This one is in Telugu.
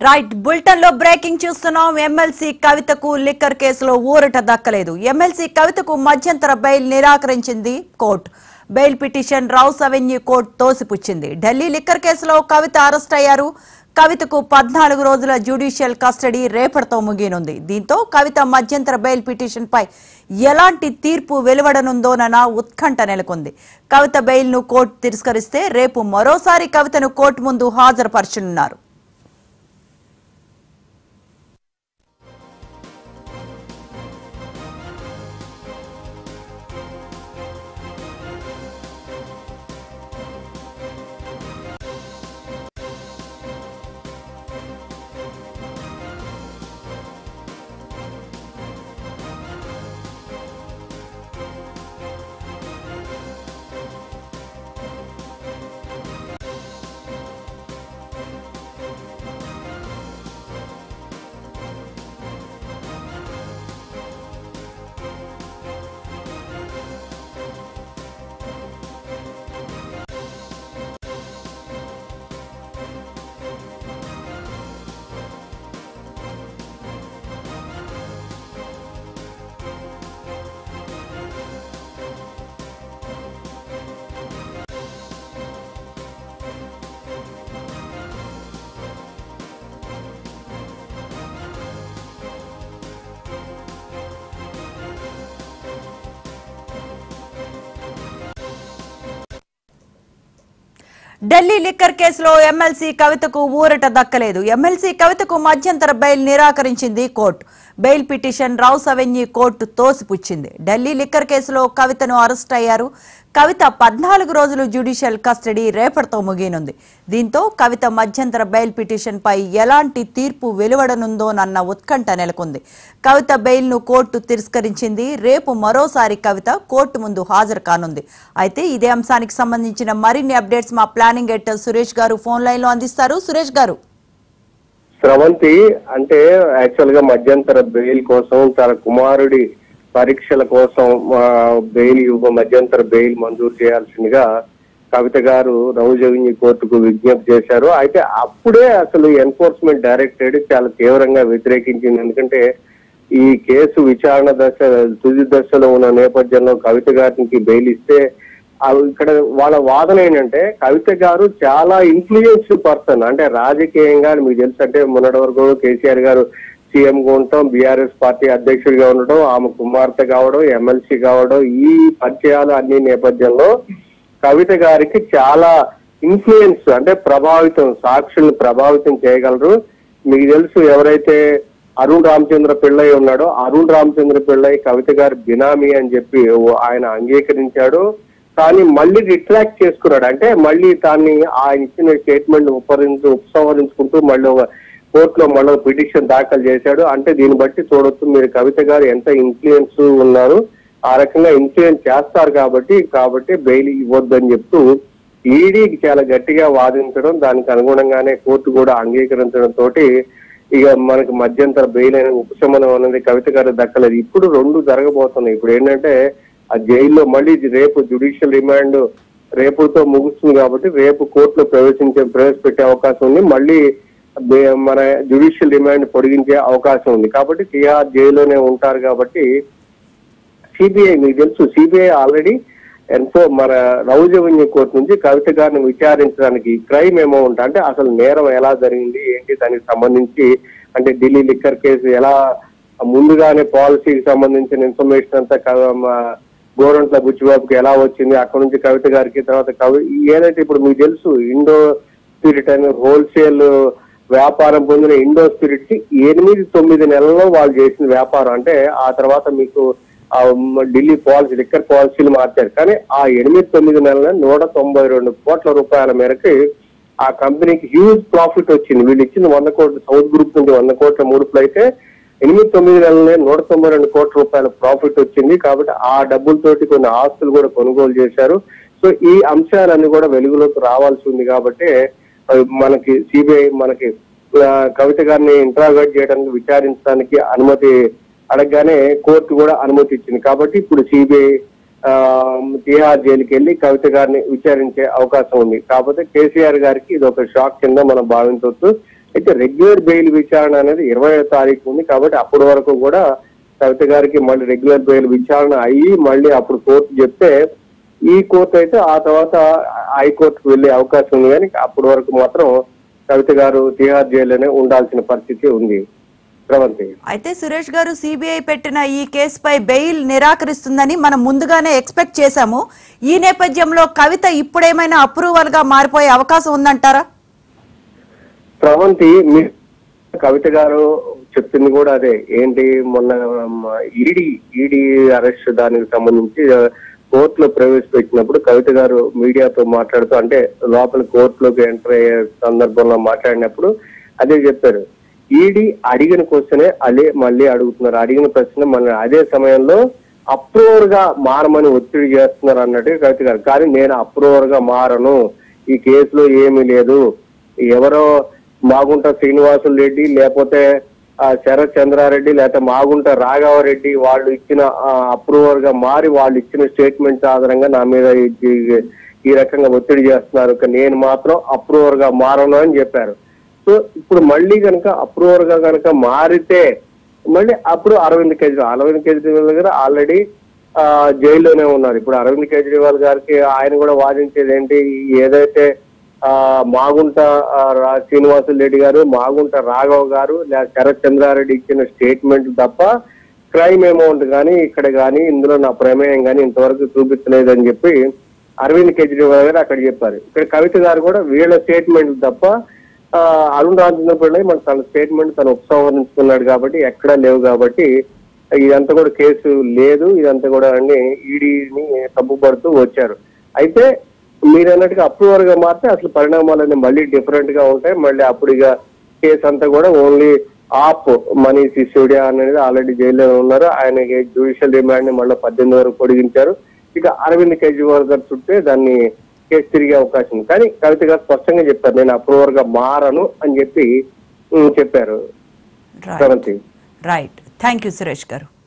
రైట్ బులెటిన్ లో బ్రేకింగ్ చూస్తున్నాం ఎమ్మెల్సీ కవితకు లిక్కర్ కేసులో ఊరట దక్కలేదు ఎమ్మెల్సీ కవితకు మధ్యంతర బెయిల్ నిరాకరించింది court bail petition Rouse Avenue court తోసిపుచ్చింది ఢిల్లీ లిక్కర్ కేసులో కవిత అరెస్ట్ అయ్యారు కవితకు పద్నాలుగు రోజుల జ్యుడిషియల్ కస్టడీ రేపటితో ముగియనుంది దీంతో కవిత మధ్యంతర బెయిల్ పిటిషన్ పై ఎలాంటి తీర్పు వెలువడనుందోనన్న ఉత్కంఠ నెలకొంది కవిత బెయిల్ ను కోర్టు తిరస్కరిస్తే రేపు మరోసారి కవితను కోర్టు ముందు హాజరుపరచనున్నారు ఢిల్లీ లిక్కర్ కేసులో ఎమ్మెల్సీ కవితకు ఊరట దక్కలేదు ఎమ్మెల్సీ కవితకు మధ్యంతర బెయిల్ నిరాకరించింది court bail petition Rouse Avenue court తోసిపుచ్చింది ఢిల్లీ లిక్కర్ కేసులో కవితను అరెస్ట్ అయ్యారు కవిత పద్నాలుగు రోజులు జ్యుడిషియల్ కస్టడీ రేపటితో ముగియనుంది దీంతో కవిత మధ్యంతర బెయిల్ పిటిషన్ పై ఎలాంటి తీర్పు వెలువడనుందోనన్న ఉత్కంఠ నెలకొంది కవిత బెయిల్ ను కోర్టు తిరస్కరించింది రేపు మరోసారి కవిత కోర్టు ముందు హాజరు కానుంది అయితే ఇదే అంశానికి సంబంధించిన మరిన్ని అప్డేట్స్ మా ప్లానింగ్ ఎడిటర్ సురేష్ గారు ఫోన్ లైన్ లో అందిస్తారు సురేష్ గారు స్రవంతి అంటే యాక్చువల్ గా మధ్యంతర బెయిల్ కోసం తన కుమారుడి పరీక్షల కోసం ఆ, బెయిల్ ఇవ్వ మధ్యంతర బెయిల్ మంజూరు చేయాల్సిందిగా కవిత గారు రౌజవిన్యూ కోర్టుకు విజ్ఞప్తి చేశారు అయితే అప్పుడే అసలు ఎన్ఫోర్స్మెంట్ డైరెక్టరేట్ చాలా తీవ్రంగా వ్యతిరేకించింది ఎందుకంటే ఈ కేసు విచారణ దశ తుది దశలో ఉన్న నేపథ్యంలో కవిత గారికి బెయిల్ ఇస్తే అవి ఇక్కడ వాళ్ళ వాదన ఏంటంటే కవిత గారు చాలా ఇన్ఫ్లుయెన్స్ పర్సన్ అంటే రాజకీయంగా మీకు తెలుసు అంటే మొన్నటి వరకు కేసీఆర్ గారు సీఎం గా ఉండటం బీఆర్ఎస్ పార్టీ అధ్యక్షుడిగా ఉండటం ఆమె కుమార్తె కావడం ఎమ్మెల్సీ కావడం ఈ పరిచయాలు అన్ని నేపథ్యంలో కవిత గారికి చాలా ఇన్ఫ్లుయెన్స్ అంటే ప్రభావితం సాక్షుల్ని ప్రభావితం చేయగలరు మీకు తెలుసు ఎవరైతే అరుణ్ రామచంద్ర పిళ్ళై ఉన్నాడో అరుణ్ రామచంద్ర పిళ్ళై కవిత గారి బినామీ అని చెప్పి ఓ- ఆయన అంగీకరించాడు కానీ మళ్ళీ రిట్రాక్ట్ చేసుకున్నాడు అంటే మళ్ళీ దాన్ని ఆయన ఇచ్చిన స్టేట్మెంట్ ఉపరించి ఉపసంహరించుకుంటూ మళ్ళీ ఒక కోర్టులో మళ్ళీ పిటిషన్ దాఖలు చేశాడు అంటే దీన్ని బట్టి చూడొచ్చు మీరు కవిత గారు ఎంత ఇన్ఫ్లుయెన్స్ ఉన్నారు ఆ రకంగా ఇన్ఫ్లుయెన్స్ చేస్తారు కాబట్టి కాబట్టి బెయిల్ ఇవ్వద్దని చెప్తూ ఈడీకి చాలా గట్టిగా వాదించడం దానికి అనుగుణంగానే కోర్టు కూడా అంగీకరించడం తోటి ఇక మనకి మధ్యంతర బెయిల్ అనే ఉపశమనం అనేది కవిత గారు దక్కలేదు ఇప్పుడు రెండు జరగబోతున్నాయి ఇప్పుడు ఏంటంటే ఆ జైల్లో మళ్ళీ ఇది రేపు జుడిషియల్ రిమాండ్ రేపుతో ముగుస్తుంది కాబట్టి రేపు కోర్టులో ప్రవేశించే ప్రవేశపెట్టే అవకాశం ఉంది మళ్ళీ బే- మన జుడిషియల్ రిమాండ్ పొడిగించే అవకాశం ఉంది కాబట్టి తిహార్ జైల్లోనే ఉంటారు కాబట్టి సిబిఐ మీకు తెలుసు సిబిఐ ఆల్రెడీ ఎంతో మన రౌజవన్య కోర్టు నుంచి కవిత గారిని విచారించడానికి క్రైమ్ అమౌంట్ అంటే అసలు నేరం ఎలా జరిగింది ఏంటి దానికి సంబంధించి అంటే ఢిల్లీ లిక్కర్ కేసు ఎలా ముందుగానే పాలసీకి సంబంధించిన ఇన్ఫర్మేషన్ అంతా క- మా గోరంట్ల బుచ్చిబాబుకి ఎలా వచ్చింది అక్కడ నుంచి కవిత గారికి తర్వాత కవి ఏదైతే ఇప్పుడు మీకు తెలుసు ఇండో స్పిరిట్ అని హోల్సేల్ వ్యాపారం పొందిన ఇండో స్పిరిట్ కి ఎనిమిది తొమ్మిది నెలల్లో వాళ్ళు చేసిన వ్యాపారం అంటే ఆ తర్వాత మీకు ఆ మ- ఢిల్లీ పాలసీ లిక్కర్ పాలసీలు మార్చారు కానీ ఆ ఎనిమిది తొమ్మిది నెలల నూట తొంభై రెండు కోట్ల రూపాయల మేరకు ఆ కంపెనీకి హ్యూజ్ ప్రాఫిట్ వచ్చింది వీళ్ళు ఇచ్చింది వంద కోట్లు సౌత్ గ్రూప్ నుంచి వంద కోట్ల మూడుపులు అయితే ఎనిమిది తొమ్మిది నెలలనే నూట తొంభై రెండు కోట్ల రూపాయల ప్రాఫిట్ వచ్చింది కాబట్టి ఆ డబ్బులతోటి కొన్ని ఆస్తులు కూడా కొనుగోలు చేశారు సో ఈ అంశాలన్నీ కూడా వెలుగులోకి రావాల్సి ఉంది కాబట్టి అవి మనకి సిబిఐ మనకి ఆ, కవిత గారిని ఇంట్రాగేట్ చేయడానికి విచారించడానికి అనుమతి అడగగానే కోర్టు కూడా అనుమతి ఇచ్చింది కాబట్టి ఇప్పుడు సిబిఐ తిహార్ జైలుకి వెళ్ళి కవిత గారిని విచారించే అవకాశం ఉంది కాకపోతే కేసీఆర్ గారికి ఇది ఒక షాక్ కింద మనం భావించవచ్చు అయితే రెగ్యులర్ బెయిల్ విచారణ అనేది ఇరవై తారీఖు ఉంది కాబట్టి అప్పటి వరకు కూడా కవిత గారికి మళ్ళీ రెగ్యులర్ బెయిల్ విచారణ అయ్యి మళ్ళీ అప్పుడు కోర్టు చెప్తే ఈ కోర్టు అయితే ఆ తర్వాత హైకోర్టుకు వెళ్లే అవకాశం ఉంది కానీ అప్పటి వరకు మాత్రం కవిత గారు తిహార్ జైల్లోనే ఉండాల్సిన పరిస్థితి ఉంది ప్రవంతి అయితే సురేష్ గారు సిబిఐ పెట్టిన ఈ కేసుపై బెయిల్ నిరాకరిస్తుందని మనం ముందుగానే ఎక్స్పెక్ట్ చేశాము ఈ నేపథ్యంలో కవిత ఇప్పుడేమైనా అప్రూవల్ గా మారిపోయే అవకాశం ఉందంటారా ప్రవంతి మీ కవిత గారు చెప్పింది కూడా అదే ఏంటి మొన్న ఈడీ ఈడీ అరెస్ట్ దానికి సంబంధించి ఆ, కోర్టులో ప్రవేశపెట్టినప్పుడు కవిత గారు మీడియాతో మాట్లాడుతూ అంటే లోపల కోర్టులోకి ఎంటర్ అయ్యే సందర్భంలో మాట్లాడినప్పుడు అదే చెప్పారు ఈడీ అడిగిన క్వశ్చనే అదే మళ్ళీ అడుగుతున్నారు అడిగిన ప్రశ్న మళ్ళీ అదే సమయంలో అప్రూవర్ గా మారమని ఒత్తిడి చేస్తున్నారు అన్నట్టు కవిత గారు కానీ నేను అప్రూవర్ గా మారను ఈ కేసులో ఏమీ లేదు ఎవరో మాగుంట శ్రీనివాసులు రెడ్డి లేకపోతే ఆ, శరత్ చంద్రారెడ్డి లేకపోతే మాగుంట రాఘవరెడ్డి వాళ్ళు ఇచ్చిన అప్రూవర్ గా మారి వాళ్ళు ఇచ్చిన స్టేట్మెంట్స్ ఆధారంగా నా మీద ఈ- ఈ- ఈ రకంగా ఒత్తిడి చేస్తున్నారు కానీ నేను మాత్రం అప్రూవర్ గా మారను అని చెప్పారు సో ఇప్పుడు మళ్ళీ కనుక అప్రూవర్ గా కనుక మారితే మళ్ళీ అప్పుడు అరవింద్ కేజ్రీవాల్ అరవింద్ కేజ్రీవాల్ దగ్గర ఆల్రెడీ ఆ జైల్లోనే ఉన్నారు ఇప్పుడు అరవింద్ కేజ్రీవాల్ గారికి ఆయన కూడా వాదించేది ఏంటి ఏదైతే ఆ మాగుంట ఆ, రా- శ్రీనివాసులు రెడ్డి గారు మాగుంట రాఘవ్ గారు లేదా శరత్ చంద్రారెడ్డి ఇచ్చిన స్టేట్మెంట్ తప్ప క్రైమ్ అమౌంట్ కానీ ఇక్కడ కానీ ఇందులో నా ప్రమేయం కానీ ఇంతవరకు చూపించలేదని చెప్పి అరవింద్ కేజ్రీవాల్ గారు అక్కడ చెప్పారు ఇక్కడ కవిత గారు కూడా వీళ్ళ స్టేట్మెంట్ తప్ప ఆ, అరుణ్ రాజేంద్ర పిల్లై మన తన స్టేట్మెంట్ తను ఉపసంహరించుకున్నాడు కాబట్టి ఎక్కడా లేవు కాబట్టి ఇదంతా కూడా కేసు లేదు ఇదంతా కూడా అన్ని ఈడీని తప్పుపడుతూ వచ్చారు అయితే మీరు అన్నట్టుగా అప్రూవర్ గా మారితే అసలు పరిణామాలన్నీ మళ్ళీ డిఫరెంట్ గా ఉంటాయి మళ్ళీ అప్పుడు ఇక కేసు అంతా కూడా ఓన్లీ ఆప్ మనీ సిసోడియా అనేది ఆల్రెడీ జైల్లో ఉన్నారు ఆయనకి జ్యుడిషియల్ రిమాండ్ ని మళ్ళీ పద్దెనిమిది వరకు పొడిగించారు ఇక అరవింద్ కేజ్రీవాల్ గారు చుట్టే దాన్ని కేసు తిరిగే అవకాశం ఉంది కానీ కవిత గారు స్పష్టంగా చెప్పారు నేను అప్రూవర్ గా మారను అని చెప్పి ఉమ్, చెప్పారు right Pravanthi right thank you Suresh గారు